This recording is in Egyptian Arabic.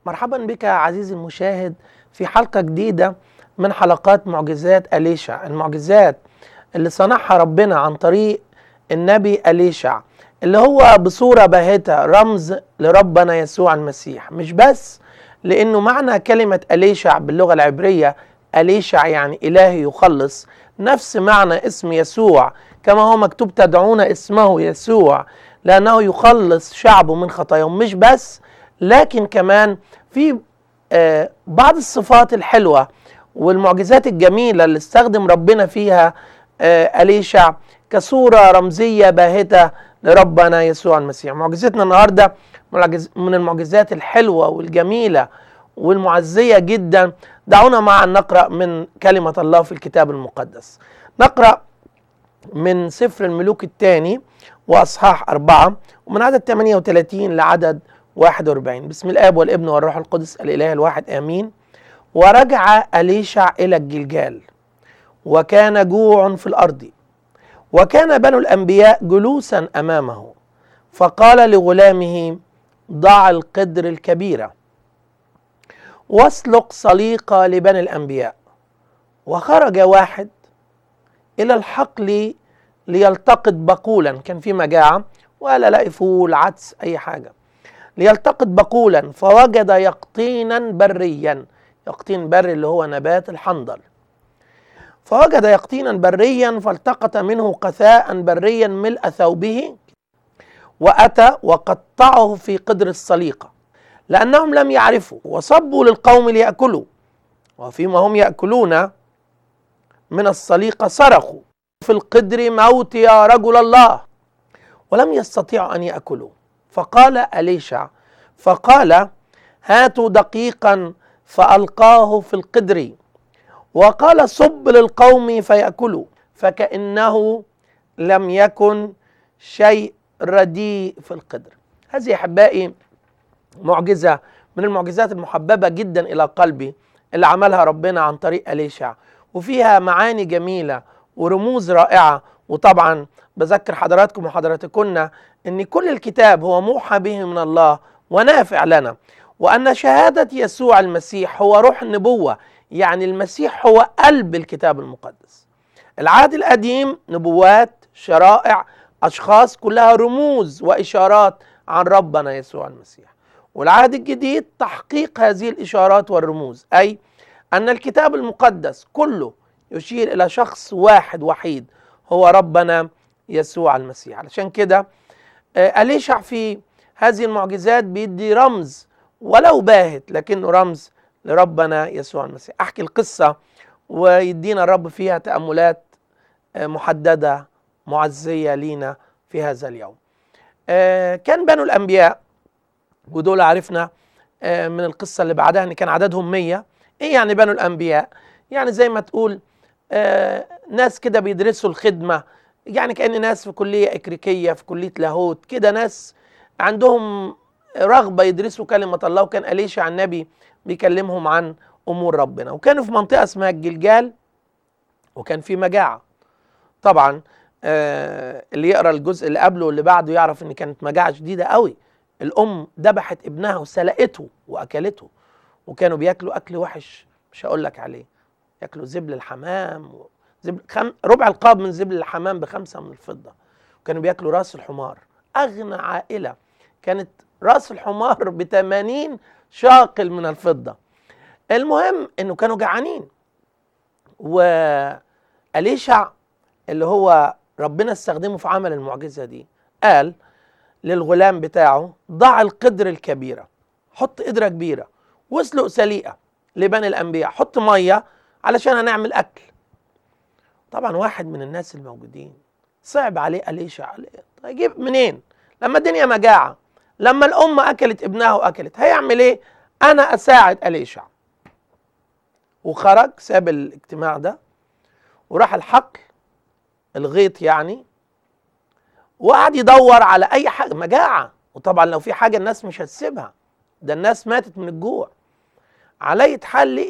مرحبا بك عزيزي المشاهد في حلقة جديدة من حلقات معجزات أليشع المعجزات اللي صنعها ربنا عن طريق النبي أليشع اللي هو بصورة باهتة رمز لربنا يسوع المسيح مش بس لأنه معنى كلمة أليشع باللغة العبرية أليشع يعني إلهي يخلص نفس معنى اسم يسوع كما هو مكتوب تدعون اسمه يسوع لأنه يخلص شعبه من خطاياهم مش بس لكن كمان في آه بعض الصفات الحلوة والمعجزات الجميلة اللي استخدم ربنا فيها آه أليشع كصورة رمزية باهتة لربنا يسوع المسيح معجزتنا النهاردة من المعجزات الحلوة والجميلة والمعزية جدا دعونا معا نقرأ من كلمة الله في الكتاب المقدس نقرأ من سفر الملوك الثاني وأصحاح أربعة ومن عدد 38 لعدد 41 بسم الآب والابن والروح القدس الإله الواحد آمين ورجع أليشع إلى الجلجال وكان جوع في الأرض وكان بنو الأنبياء جلوسا أمامه فقال لغلامه ضع القدر الكبيرة واسلق صليقة لبني الأنبياء وخرج واحد إلى الحقل ليلتقط بقولا كان في مجاعة ولا لاقي فول عدس أي حاجة ليلتقط بقولا فوجد يقطينا بريا يقطين بري اللي هو نبات الحنظل فوجد يقطينا بريا فالتقط منه قثاء بريا ملء ثوبه وأتى وقطعه في قدر الصليقة لأنهم لم يعرفوا وصبوا للقوم ليأكلوا وفيما هم يأكلون من الصليقة صرخوا في القدر موت يا رجل الله ولم يستطيعوا أن يأكلوا فقال أليشع فقال هاتوا دقيقا فألقاه في القدر وقال صب للقوم فيأكلوا فكأنه لم يكن شيء رديء في القدر هذه أحبائي معجزة من المعجزات المحببة جدا إلى قلبي اللي عملها ربنا عن طريق أليشع وفيها معاني جميلة ورموز رائعة وطبعا بذكر حضراتكم وحضراتكن ان كل الكتاب هو موحى به من الله ونافع لنا وان شهادة يسوع المسيح هو روح النبوة يعني المسيح هو قلب الكتاب المقدس العهد القديم نبوات شرائع اشخاص كلها رموز واشارات عن ربنا يسوع المسيح والعهد الجديد تحقيق هذه الاشارات والرموز اي ان الكتاب المقدس كله يشير الى شخص واحد وحيد هو ربنا يسوع المسيح علشان كده أليشع في هذه المعجزات بيدي رمز ولو باهت لكنه رمز لربنا يسوع المسيح احكي القصة ويدينا الرب فيها تأملات محددة معزية لينا في هذا اليوم كان بنو الأنبياء ودول عرفنا من القصة اللي بعدها ان كان عددهم مية ايه يعني بنو الأنبياء يعني زي ما تقول آه ناس كده بيدرسوا الخدمة يعني كأن ناس في كلية إكريكية في كلية لاهوت كده ناس عندهم رغبة يدرسوا كلمة الله وكان أليشع النبي بيكلمهم عن أمور ربنا وكانوا في منطقة اسمها الجلجال وكان في مجاعة طبعا آه اللي يقرا الجزء اللي قبله واللي بعده يعرف ان كانت مجاعة شديدة قوي الأم ذبحت ابنها وسلقته وأكلته وكانوا بياكلوا أكل وحش مش هقول لك عليه ياكلوا زبل الحمام زبل خم... ربع القاب من زبل الحمام بخمسه من الفضه وكانوا بياكلوا راس الحمار اغنى عائله كانت راس الحمار ب 80 شاقل من الفضه المهم انه كانوا جعانين وأليشع اللي هو ربنا استخدمه في عمل المعجزه دي قال للغلام بتاعه ضع القدر الكبيره حط قدره كبيره واسلق سليقه لبني الانبياء حط ميه علشان هنعمل اكل طبعا واحد من الناس الموجودين صعب عليه أليشع عليه هيجيب منين لما الدنيا مجاعة لما الأم أكلت ابنها وأكلت هيعمل إيه أنا أساعد أليشع وخرج ساب الاجتماع ده وراح الحقل الغيط يعني وقعد يدور على أي حاجة مجاعة وطبعا لو في حاجة الناس مش هتسيبها ده الناس ماتت من الجوع على حل